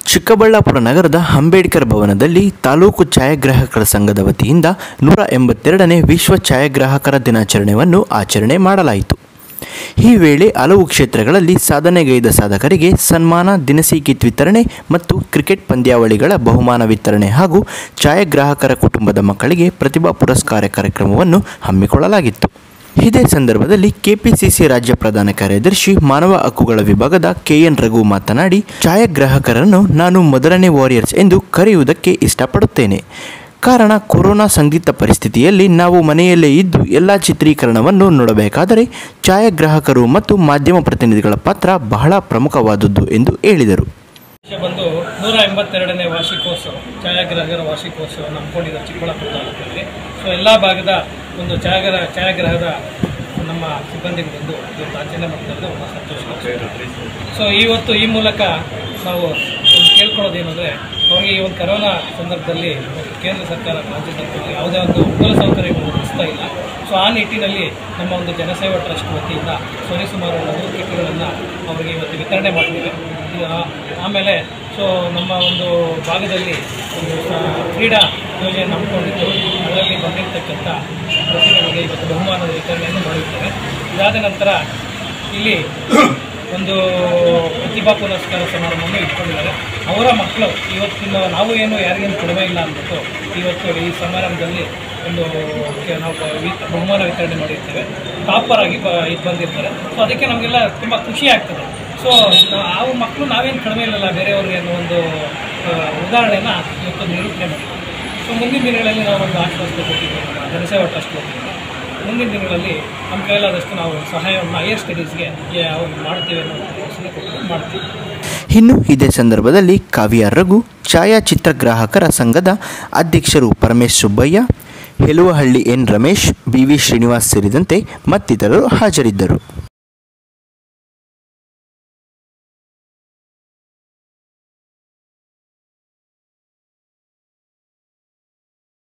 ಚಿಕ್ಕಬಳ್ಳಾಪುರ ನಗರದ ಅಂಬೇಡ್ಕರ್ ಭವನದಲ್ಲಿ ತಾಲೂಕು ಛಾಯಾಗ್ರಾಹಕರ ಸಂಘದ ವತಿಯಿಂದ ನೂರ ಎಂಬತ್ತೆರಡನೇ ವಿಶ್ವ ಛಾಯಾಗ್ರಾಹಕರ ದಿನಾಚರಣೆಯನ್ನು ಆಚರಣೆ ಮಾಡಲಾಯಿತು ಈ ವೇಳೆ ಹಲವು ಕ್ಷೇತ್ರಗಳಲ್ಲಿ ಸಾಧನೆಗೈದ ಸಾಧಕರಿಗೆ ಸನ್ಮಾನ ದಿನಸಿ ಕಿಟ್ ವಿತರಣೆ ಮತ್ತು ಕ್ರಿಕೆಟ್ ಪಂದ್ಯಾವಳಿಗಳ ಬಹುಮಾನ ವಿತರಣೆ ಹಾಗೂ ಛಾಯಾಗ್ರಾಹಕರ ಕುಟುಂಬದ ಮಕ್ಕಳಿಗೆ ಪ್ರತಿಭಾ ಪುರಸ್ಕಾರ ಕಾರ್ಯಕ್ರಮವನ್ನು ಹಮ್ಮಿಕೊಳ್ಳಲಾಗಿತ್ತು ಇದೇ ಸಂದರ್ಭದಲ್ಲಿ ಕೆಪಿಸಿಸಿ ರಾಜ್ಯ ಪ್ರಧಾನ ಕಾರ್ಯದರ್ಶಿ ಮಾನವ ಹಕ್ಕುಗಳ ವಿಭಾಗದ ಕೆಎನ್ ರಘು ಮಾತನಾಡಿ ಛಾಯಾಗ್ರಾಹಕರನ್ನು ನಾನು ಮೊದಲನೇ ವಾರಿಯರ್ಸ್ ಎಂದು ಕರೆಯುವುದಕ್ಕೆ ಇಷ್ಟಪಡುತ್ತೇನೆ ಕಾರಣ ಕೊರೋನಾ ಸಂದಿಗ್ಧ ಪರಿಸ್ಥಿತಿಯಲ್ಲಿ ನಾವು ಮನೆಯಲ್ಲೇ ಇದ್ದು ಎಲ್ಲ ಚಿತ್ರೀಕರಣವನ್ನು ನೋಡಬೇಕಾದರೆ ಛಾಯಾಗ್ರಾಹಕರು ಮತ್ತು ಮಾಧ್ಯಮ ಪ್ರತಿನಿಧಿಗಳ ಪಾತ್ರ ಬಹಳ ಪ್ರಮುಖವಾದದ್ದು ಎಂದು ಹೇಳಿದರು ವಿಷಯ ಬಂದು ನೂರ ಎಂಬತ್ತೆರಡನೇ ವಾರ್ಷಿಕೋತ್ಸವ ಛಾಯಾಗ್ರಾಹಕರ ವಾರ್ಷಿಕೋತ್ಸವವನ್ನು ಹಮ್ಮಿಕೊಂಡಿದ್ದಾರೆ ಚಿಕ್ಕಬಳ್ಳಾಪುರ ತಾಲೂಕಿನಲ್ಲಿ ಸೊ ಎಲ್ಲ ಭಾಗದ ಒಂದು ಛಾಯಾಗ್ರ ಛಾಯಾಗ್ರಹದ ನಮ್ಮ ಸಿಬ್ಬಂದಿಗೆ ಬಂದು ಇವತ್ತು ಆಚರಣೆ ಮಾಡ್ತಾ ಇರೋದು ಬಹಳ ಸಂತೋಷ ಸೊ ಇವತ್ತು ಈ ಮೂಲಕ ನಾವು ಒಂದು ಕೇಳ್ಕೊಳ್ಳೋದೇನೆಂದರೆ ಅವರಿಗೆ ಈ ಒಂದು ಕರೋನಾ ಸಂದರ್ಭದಲ್ಲಿ ಕೇಂದ್ರ ಸರ್ಕಾರ ರಾಜ್ಯ ಸರ್ಕಾರ ಯಾವುದೇ ಒಂದು ಮೂಲಸೌಕರ್ಯಗಳು ಒದಗಿಸ್ತಾ ಇಲ್ಲ ಸೊ ಆ ನಿಟ್ಟಿನಲ್ಲಿ ನಮ್ಮ ಒಂದು ಜನಸೇವಾ ಟ್ರಸ್ಟ್ ವತಿಯಿಂದ ಸರಿಸುಮಾರು ನೂರು ಕಿಟ್ಗಳನ್ನು ಅವರಿಗೆ ಇವತ್ತು ವಿತರಣೆ ಮಾಡ್ತೀವಿ ಇದು ಆ- ಆಮೇಲೆ ಸೊ ನಮ್ಮ ಒಂದು ಭಾಗದಲ್ಲಿ ಒಂದು ಆ, ಕ್ರೀಡಾ ಯೋಜನೆ ಹಮ್ಮಿಕೊಂಡಿದ್ದು ಅದರಲ್ಲಿ ಬಂದಿರತಕ್ಕಂಥ ಪ್ರತಿಭೆಗಳಿಗೆ ಇವತ್ತು ಬಹುಮಾನದ ವಿತರಣೆಯನ್ನು ಮಾಡಿರ್ತೇವೆ ಇದಾದ ನಂತರ ಇಲ್ಲಿ ಒಂದು ಪ್ರತಿಭಾ ಪುರಸ್ಕಾರ ಸಮಾರಂಭವನ್ನು ಇಟ್ಕೊಂಡಿದ್ದಾರೆ ಅವರ ಮಕ್ಕಳು ಇವತ್ತಿನ ನಾವು ಏನು ಯಾರಿಗೇನು ಕಡಿಮೆ ಇಲ್ಲ ಅಂದ್ಬಿಟ್ಟು ಇವತ್ತು ಈ ಸಮಾರಂಭದಲ್ಲಿ ಒಂದು ಕೆ- ನಾವು ವಿ- ಬಹುಮಾನ ವಿತರಣೆ ಮಾಡಿರ್ತೇವೆ ಟಾಪರ್ ಆಗಿ ಬ ಇದು ಬಂದಿರ್ತಾರೆ ಸೊ ಅದಕ್ಕೆ ನಮಗೆಲ್ಲ ತುಂಬ ಖುಷಿ ಆಗ್ತದೆ ಸೊ ಆ ಮಕ್ಕಳು ನಾವೇನು ಕಡಿಮೆ ಇಲ್ಲಲ್ಲ ಬೇರೆಯವ್ರಿಗೆ ಅನ್ನೋ ಒಂದು ಆ, ಉದಾಹರಣೆನ ಇವತ್ತು ನಿರೂಪಣೆ ಮಾಡಿದ್ದೀವಿ ಸೊ ಮುಂದಿನ ದಿನಗಳಲ್ಲಿ ನಾವು ಒಂದು ಆಶ್ವಾಸನೆ ಕೊಟ್ಟಿದ್ದೇವೆ ನಮ್ಮ ಜನಸೇವಾ ಟ್ರಸ್ಟ್ ವತಿಯಿಂದ ಮುಂದಿನ ದಿನಗಳಲ್ಲಿ ನಮ್ಮ ಕೈಲಾದಷ್ಟು ನಾವು ಸಹಾಯವನ್ನು ಹೈಯರ್ ಸ್ಟಡೀಸ್ಗೆ ಅವ್ರು ಮಾಡ್ತೀವಿ ಅನ್ನೋ ಭರವಸೆ ಕೊಟ್ಟು ಮಾಡ್ತೀವಿ ಇನ್ನು ಇದೇ ಸಂದರ್ಭದಲ್ಲಿ ಕಾವ್ಯ ರಘು ಛಾಯಾಚಿತ್ರಗ್ರಾಹಕರ ಸಂಘದ ಅಧ್ಯಕ್ಷರು Paramesh Subbaiah Heluvahalli N Ramesh B V Srinivas ಸೇರಿದಂತೆ ಮತ್ತಿತರರು ಹಾಜರಿದ್ದರು